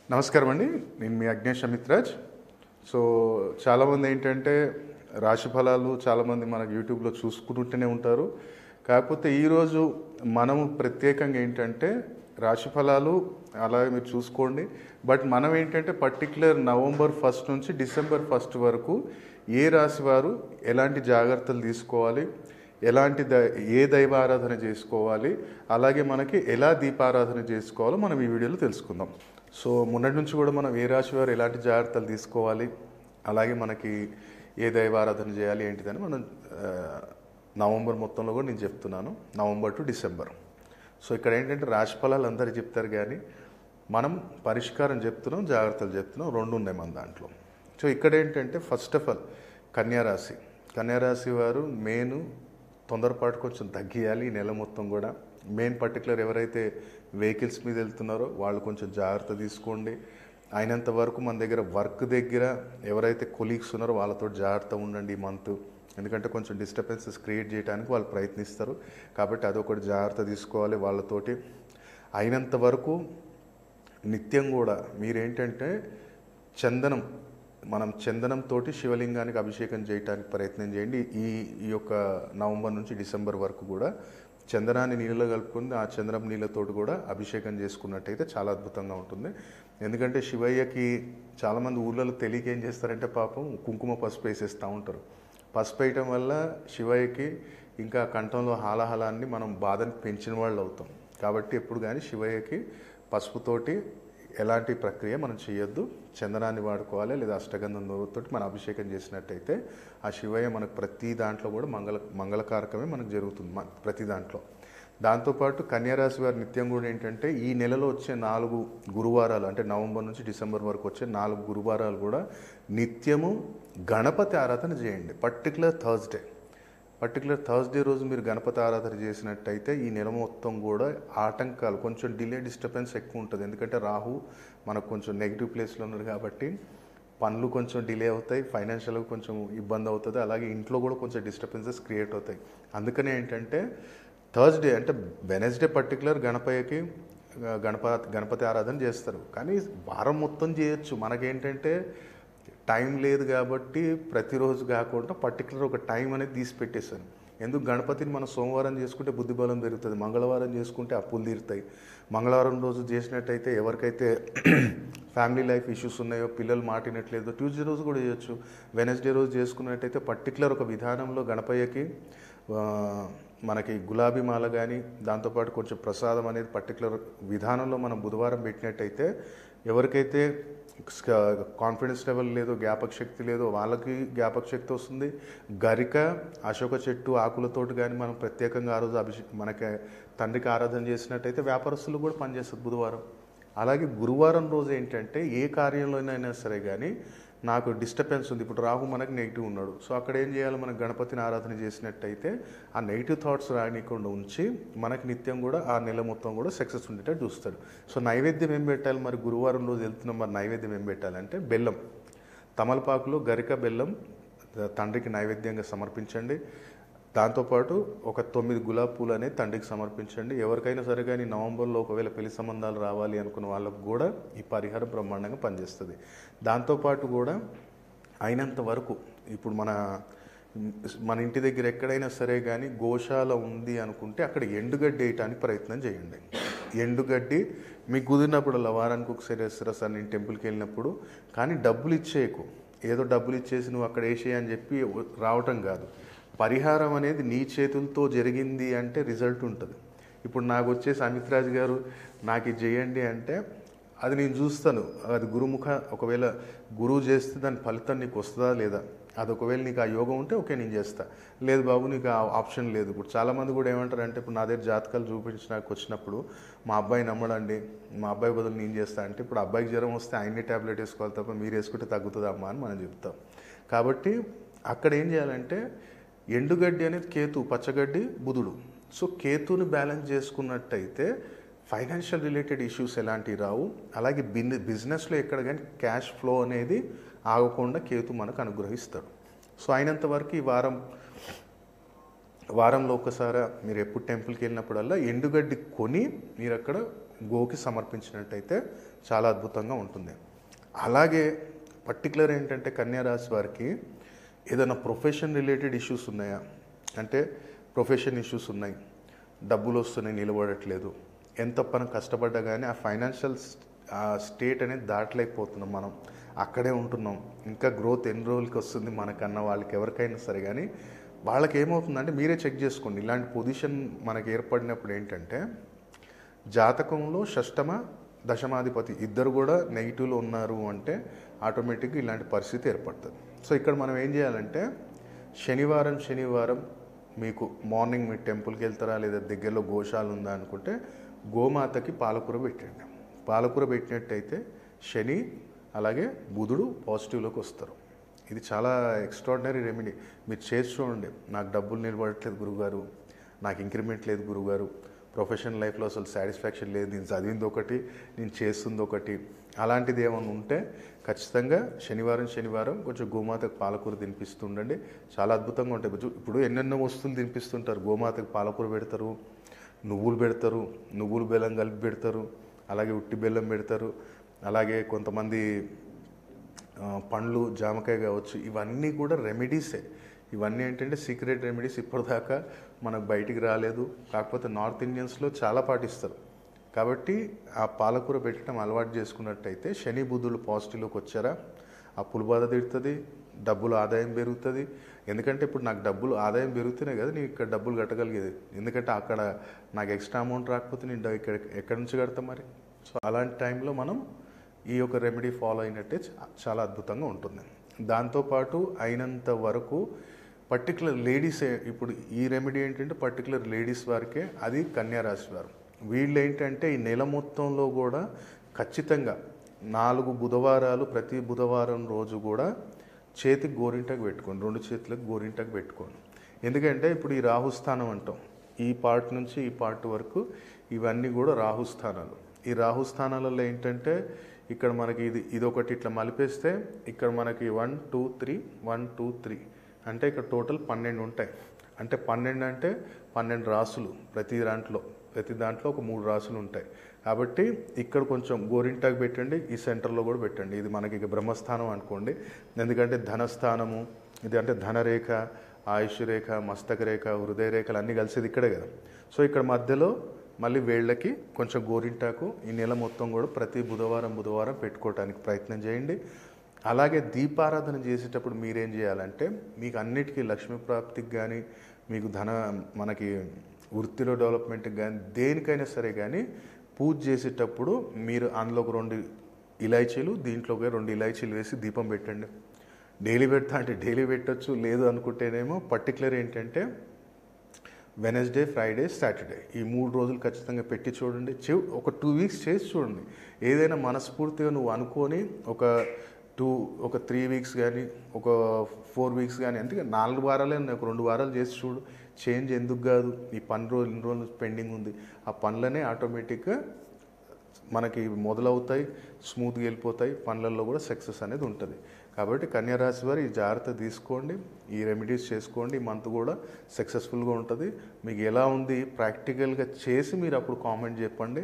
నమస్కారం అండి నేను మీ అగ్నేష్ అమిత్రాజ్ సో చాలామంది ఏంటంటే రాశి ఫలాలు చాలామంది మనకు యూట్యూబ్లో చూసుకుంటూనే ఉంటారు కాకపోతే ఈరోజు మనము ప్రత్యేకంగా ఏంటంటే రాశి ఫలాలు అలాగే మీరు చూసుకోండి బట్ మనం ఏంటంటే పర్టికులర్ నవంబర్ ఫస్ట్ నుంచి డిసెంబర్ ఫస్ట్ వరకు ఏ రాశి వారు ఎలాంటి జాగ్రత్తలు తీసుకోవాలి ఎలాంటి ద ఏ దైవ ఆరాధన చేసుకోవాలి అలాగే మనకి ఎలా దీపారాధన చేసుకోవాలో మనం ఈ వీడియోలో తెలుసుకుందాం సో మొన్నటి నుంచి కూడా మనం ఏ రాశి వారు ఎలాంటి జాగ్రత్తలు తీసుకోవాలి అలాగే మనకి ఏ దైవారాధన చేయాలి ఏంటిదని మనం ఆ, నవంబర్ మొత్తంలో కూడా నేను చెప్తున్నాను నవంబర్ టు డిసెంబర్ సో ఇక్కడ ఏంటంటే రాశి ఫలాలు అందరూ చెప్తారు కానీ మనం పరిష్కారం చెప్తున్నాం జాగ్రత్తలు చెప్తున్నాం రెండు ఉన్నాయి మన దాంట్లో సో ఇక్కడ ఏంటంటే ఫస్ట్ ఆఫ్ ఆల్ కన్యారాశి కన్యారాశి వారు మెయిన్ తొందరపాటు కొంచెం తగ్గియాలి ఈ నెల మొత్తం కూడా మెయిన్ పర్టికులర్ ఎవరైతే వెహికల్స్ మీద వెళ్తున్నారో వాళ్ళు కొంచెం జాగ్రత్త తీసుకోండి అయినంత వరకు మన దగ్గర వర్క్ దగ్గర ఎవరైతే కొలీగ్స్ ఉన్నారో వాళ్ళతో జాగ్రత్త ఉండండి ఈ మంత్ ఎందుకంటే కొంచెం డిస్టర్బెన్సెస్ క్రియేట్ చేయడానికి వాళ్ళు ప్రయత్నిస్తారు కాబట్టి అదొకటి జాగ్రత్త తీసుకోవాలి వాళ్ళతోటి అయినంత వరకు నిత్యం కూడా మీరేంటంటే చందనం మనం చందనంతో శివలింగానికి అభిషేకం చేయడానికి ప్రయత్నం చేయండి ఈ ఈ యొక్క నవంబర్ నుంచి డిసెంబర్ వరకు కూడా చందనాన్ని నీళ్ళలో కలుపుకుని ఆ చందనం నీళ్ళతోటి కూడా అభిషేకం చేసుకున్నట్టయితే చాలా అద్భుతంగా ఉంటుంది ఎందుకంటే శివయ్యకి చాలామంది ఊర్లలో తెలియక ఏం చేస్తారంటే పాపం కుంకుమ పసుపు వేసేస్తూ ఉంటారు పసుపు వేయటం వల్ల శివయ్యకి ఇంకా కంఠంలో హాలాహలాన్ని మనం బాధని పెంచిన వాళ్ళు అవుతాం కాబట్టి ఎప్పుడు కానీ శివయ్యకి పసుపుతోటి ఎలాంటి ప్రక్రియ మనం చేయొద్దు చందనాన్ని వాడుకోవాలి లేదా అష్టగంధం తోటి మనం అభిషేకం చేసినట్టయితే ఆ శివయ్య మనకు ప్రతి దాంట్లో కూడా మంగళ మంగళకారకమే మనకు జరుగుతుంది మ- ప్రతి దాంట్లో దాంతోపాటు కన్యారాశి వారి నిత్యం కూడా ఏంటంటే ఈ నెలలో వచ్చే నాలుగు గురువారాలు అంటే నవంబర్ నుంచి డిసెంబర్ వరకు వచ్చే నాలుగు గురువారాలు కూడా నిత్యము గణపతి ఆరాధన చేయండి పర్టికులర్ థర్స్డే పర్టికులర్ థర్స్డే రోజు మీరు గణపతి ఆరాధన చేసినట్టయితే ఈ నెల మొత్తం కూడా ఆటంకాలు కొంచెం డిలే డిస్టర్బెన్స్ ఎక్కువ ఉంటుంది ఎందుకంటే రాహు మనకు కొంచెం నెగిటివ్ ప్లేస్లో ఉన్నాడు కాబట్టి పనులు కొంచెం డిలే అవుతాయి ఫైనాన్షియల్గా కొంచెం ఇబ్బంది అవుతుంది అలాగే ఇంట్లో కూడా కొంచెం డిస్టర్బెన్సెస్ క్రియేట్ అవుతాయి అందుకనే ఏంటంటే థర్స్డే అంటే వెనస్డే పర్టికులర్ గణపయ్యకి ఆ, గణప గణపతి ఆరాధన చేస్తారు కానీ వారం మొత్తం చేయొచ్చు మనకేంటంటే టైం లేదు కాబట్టి ప్రతిరోజు కాకుండా పర్టికులర్ ఒక టైం అనేది తీసి పెట్టేశాను ఎందుకు గణపతిని మనం సోమవారం చేసుకుంటే బుద్ధిబలం పెరుగుతుంది మంగళవారం చేసుకుంటే అప్పులు తీరుతాయి మంగళవారం రోజు చేసినట్టయితే ఎవరికైతే ఫ్యామిలీ లైఫ్ ఇష్యూస్ ఉన్నాయో పిల్లలు మాటినట్లేదో ట్యూస్డే రోజు కూడా చేయొచ్చు వెనస్డే రోజు చేసుకున్నట్టయితే పర్టికులర్ ఒక విధానంలో గణపయ్యకి ఆ, మనకి గులాబీ మాల కానీ దాంతోపాటు కొంచెం ప్రసాదం అనేది పర్టికులర్ విధానంలో మనం బుధవారం పెట్టినట్టయితే ఎవరికైతే కాన్ఫిడెన్స్ లెవెల్ లేదో జ్ఞాపక శక్తి లేదో వాళ్ళకి జ్ఞాపక శక్తి వస్తుంది గరిక అశోక చెట్టు ఆకులతోటి కానీ మనం ప్రత్యేకంగా ఆ రోజు అభిషేక్ మనకి తండ్రికి ఆరాధన చేసినట్టయితే వ్యాపారస్తులు కూడా పనిచేస్తుంది బుధవారం అలాగే గురువారం రోజు ఏంటంటే ఏ కార్యంలోనైనా సరే కానీ నాకు డిస్టర్బెన్స్ ఉంది ఇప్పుడు రాహు మనకు నెగిటివ్ ఉన్నాడు సో అక్కడ ఏం చేయాలి మనం గణపతిని ఆరాధన చేసినట్టయితే ఆ నెగిటివ్ థాట్స్ రానికుండా ఉంచి మనకి నిత్యం కూడా ఆ నెల మొత్తం కూడా సక్సెస్ ఉండేటట్టు చూస్తాడు సో నైవేద్యం ఏం పెట్టాలి మరి గురువారం రోజు వెళ్తున్నాం మరి నైవేద్యం ఏం పెట్టాలంటే బెల్లం తమలపాకులో గరిక బెల్లం తండ్రికి నైవేద్యంగా సమర్పించండి దాంతోపాటు ఒక తొమ్మిది గులాబీ పూలు అనేది తండ్రికి సమర్పించండి ఎవరికైనా సరే కానీ నవంబర్లో ఒకవేళ పెళ్లి సంబంధాలు రావాలి అనుకున్న వాళ్ళకు కూడా ఈ పరిహారం బ్రహ్మాండంగా పనిచేస్తుంది దాంతోపాటు కూడా అయినంత వరకు ఇప్పుడు మన మన ఇంటి దగ్గర ఎక్కడైనా సరే కానీ గోశాల ఉంది అనుకుంటే అక్కడ ఎండుగడ్డి వేయటానికి ప్రయత్నం చేయండి ఎండుగడ్డి మీకు కుదిరినప్పుడు అలా వారానికి ఒకసారి వేస్తారా సార్ నేను టెంపుల్కి వెళ్ళినప్పుడు కానీ డబ్బులు ఇచ్చేయకు ఏదో డబ్బులు ఇచ్చేసి నువ్వు అక్కడ వేసేయి అని చెప్పి రావటం కాదు పరిహారం అనేది నీ చేతులతో జరిగింది అంటే రిజల్ట్ ఉంటుంది ఇప్పుడు నాకు వచ్చేసి అమిత్ రాజ్ గారు నాకు ఇది చేయండి అంటే అది నేను చూస్తాను అది గురుముఖ ఒకవేళ గురువు చేస్తే దాని ఫలితం నీకు వస్తుందా లేదా అది ఒకవేళ నీకు ఆ యోగం ఉంటే ఓకే నేను చేస్తా లేదు బాబు నీకు ఆ ఆప్షన్ లేదు ఇప్పుడు చాలామంది కూడా ఏమంటారు అంటే ఇప్పుడు నా దగ్గర జాతకాలు చూపించడానికి వచ్చినప్పుడు మా అబ్బాయి నమ్మడండి మా అబ్బాయి బదులు నేను చేస్తా అంటే ఇప్పుడు అబ్బాయికి జ్వరం వస్తే ఆయన్ని ట్యాబ్లెట్ వేసుకోవాలి తప్ప మీరు వేసుకుంటే తగ్గుతుందా అమ్మా అని మనం చెప్తాం కాబట్టి అక్కడ ఏం చేయాలంటే ఎండుగడ్డి అనేది కేతు పచ్చగడ్డి బుధుడు సో కేతుని బ్యాలెన్స్ చేసుకున్నట్టయితే ఫైనాన్షియల్ రిలేటెడ్ ఇష్యూస్ ఎలాంటివి రావు అలాగే బిన్ బిజినెస్లో ఎక్కడ కానీ క్యాష్ ఫ్లో అనేది ఆగకుండా కేతు మనకు అనుగ్రహిస్తాడు సో అయినంత వరకు ఈ వారం వారంలో ఒకసారి మీరు ఎప్పుడు టెంపుల్కి వెళ్ళినప్పుడల్లా ఎండుగడ్డి కొని మీరు అక్కడ గోకి సమర్పించినట్టయితే చాలా అద్భుతంగా ఉంటుంది అలాగే పర్టికులర్ ఏంటంటే కన్యా రాశి వారికి ఏదైనా ప్రొఫెషన్ రిలేటెడ్ ఇష్యూస్ ఉన్నాయా అంటే ప్రొఫెషన్ ఇష్యూస్ ఉన్నాయి డబ్బులు వస్తున్నాయి నిలబడట్లేదు ఎంత మనం కష్టపడ్డా కానీ ఆ ఫైనాన్షియల్ ఆ స్టేట్ అనేది దాటలేకపోతున్నాం మనం అక్కడే ఉంటున్నాం ఇంకా గ్రోత్ ఎన్ని రోజులకి వస్తుంది మనకన్నా వాళ్ళకి ఎవరికైనా సరే కానీ వాళ్ళకి ఏమవుతుందంటే మీరే చెక్ చేసుకోండి ఇలాంటి పొజిషన్ మనకి ఏర్పడినప్పుడు ఏంటంటే జాతకంలో షష్టమ దశమాధిపతి ఇద్దరు కూడా నెగిటివ్లో ఉన్నారు అంటే ఆటోమేటిక్గా ఇలాంటి పరిస్థితి ఏర్పడుతుంది సో ఇక్కడ మనం ఏం చేయాలంటే శనివారం శనివారం మీకు మార్నింగ్ మీరు టెంపుల్కి వెళ్తారా లేదా దగ్గరలో గోశాల ఉందా అనుకుంటే గోమాతకి పాలకూర పెట్టండి పాలకూర పెట్టినట్టయితే శని అలాగే బుధుడు పాజిటివ్లోకి వస్తారు ఇది చాలా ఎక్స్ట్రాడినరీ రెమెడీ మీరు చేసి చూడండి నాకు డబ్బులు నిలబడట్లేదు గురుగారు నాకు ఇంక్రిమెంట్ లేదు గురుగారు ప్రొఫెషనల్ లైఫ్లో అసలు సాటిస్ఫాక్షన్ లేదు నేను చదివింది ఒకటి నేను చేస్తుంది ఒకటి అలాంటిది ఏమైనా ఉంటే ఖచ్చితంగా శనివారం శనివారం కొంచెం గోమాతకు పాలకూర తినిపిస్తుండండి చాలా అద్భుతంగా ఉంటాయి ఇప్పుడు- ఇప్పుడు ఎన్నెన్నో వస్తువులు తినిపిస్తుంటారు గోమాతకు పాలకూర పెడతారు నువ్వులు పెడతారు నువ్వులు బెల్లం కలిపి పెడతారు అలాగే ఉట్టి బెల్లం పెడతారు అలాగే కొంతమంది ఆ, పండ్లు జామకాయ కావచ్చు ఇవన్నీ కూడా రెమెడీసే ఇవన్నీ ఏంటంటే సీక్రెట్ రెమెడీస్ ఇప్పటిదాకా మనకు బయటికి రాలేదు కాకపోతే నార్త్ ఇండియన్స్లో చాలా పాటిస్తారు కాబట్టి ఆ పాలకూర పెట్టడం అలవాటు చేసుకున్నట్టయితే శని బుద్ధులు పాజిటివ్లోకి వచ్చారా ఆ పులిబాధ తిడుతుంది డబ్బులు ఆదాయం పెరుగుతుంది ఎందుకంటే ఇప్పుడు నాకు డబ్బులు ఆదాయం పెరుగుతూనే కదా నేను ఇక్కడ డబ్బులు కట్టగలిగేది ఎందుకంటే అక్కడ నాకు ఎక్స్ట్రా అమౌంట్ రాకపోతే నేను డ- ఇక్కడ ఎక్కడి నుంచి కడతా మరి సో అలాంటి టైంలో మనం ఈ యొక్క రెమెడీ ఫాలో అయినట్టే చా- చాలా అద్భుతంగా ఉంటుంది దాంతోపాటు అయినంత వరకు పర్టికులర్ లేడీసే ఇప్పుడు ఈ రెమెడీ ఏంటంటే పర్టికులర్ లేడీస్ వారికే అది కన్యా రాశి వారు వీళ్ళు ఏంటంటే ఈ నెల మొత్తంలో కూడా ఖచ్చితంగా నాలుగు బుధవారాలు ప్రతి బుధవారం రోజు కూడా చేతికి గోరింటకు పెట్టుకోండి రెండు చేతులకు గోరింటకు పెట్టుకోండి ఎందుకంటే ఇప్పుడు ఈ రాహుస్థానం అంటాం ఈ పార్ట్ నుంచి ఈ పార్ట్ వరకు ఇవన్నీ కూడా రాహుస్థానాలు ఈ రాహుస్థానాలలో ఏంటంటే ఇక్కడ మనకి ఇది ఇది ఒకటి ఇట్లా మలిపేస్తే ఇక్కడ మనకి one two three one two three అంటే ఇక్కడ టోటల్ పన్నెండు ఉంటాయి అంటే పన్నెండు అంటే పన్నెండు రాసులు ప్రతి దాంట్లో ప్రతి దాంట్లో ఒక మూడు రాసులు ఉంటాయి కాబట్టి ఇక్కడ కొంచెం గోరింటాకు పెట్టండి ఈ సెంటర్లో కూడా పెట్టండి ఇది మనకి ఇక బ్రహ్మస్థానం అనుకోండి ఎందుకంటే ధనస్థానము ఇది అంటే ధనరేఖ ఆయుష్ రేఖ మస్తక రేఖ హృదయ రేఖలు అన్నీ కలిసేది ఇక్కడే కదా సో ఇక్కడ మధ్యలో మళ్ళీ వేళ్ళకి కొంచెం గోరింటాకు ఈ నెల మొత్తం కూడా ప్రతి బుధవారం బుధవారం పెట్టుకోవడానికి ప్రయత్నం చేయండి అలాగే దీపారాధన చేసేటప్పుడు మీరేం చేయాలంటే మీకు అన్నిటికీ లక్ష్మీ ప్రాప్తికి కానీ మీకు ధన మనకి వృత్తిలో డెవలప్మెంట్కి కానీ దేనికైనా సరే కానీ పూజ చేసేటప్పుడు మీరు అందులో ఒక రెండు ఇలాచీలు దీంట్లో ఒక రెండు ఇలాచీలు వేసి దీపం పెట్టండి డైలీ పెడతా అంటే డైలీ పెట్టొచ్చు లేదు అనుకుంటేనేమో పర్టికులర్ ఏంటంటే వెనస్డే ఫ్రైడే సాటర్డే ఈ మూడు రోజులు ఖచ్చితంగా పెట్టి చూడండి చెవ్ ఒక టూ వీక్స్ చేసి చూడండి ఏదైనా మనస్ఫూర్తిగా నువ్వు అనుకొని ఒక టూ ఒక త్రీ వీక్స్ కానీ ఒక ఫోర్ వీక్స్ కానీ అందుకే నాలుగు వారాలే ఉన్నాయి ఒక రెండు వారాలు చేసి చూడు చేంజ్ ఎందుకు కాదు ఈ పని రోజులు ఇన్ని రోజులు పెండింగ్ ఉంది ఆ పనులనే ఆటోమేటిక్గా మనకి మొదలవుతాయి స్మూత్గా వెళ్ళిపోతాయి పనులలో కూడా సక్సెస్ అనేది ఉంటుంది కాబట్టి కన్యా రాశి వారు ఈ జాగ్రత్త తీసుకోండి ఈ రెమెడీస్ చేసుకోండి ఈ మంత్ కూడా సక్సెస్ఫుల్గా ఉంటుంది మీకు ఎలా ఉంది ప్రాక్టికల్గా చేసి మీరు అప్పుడు కామెంట్ చెప్పండి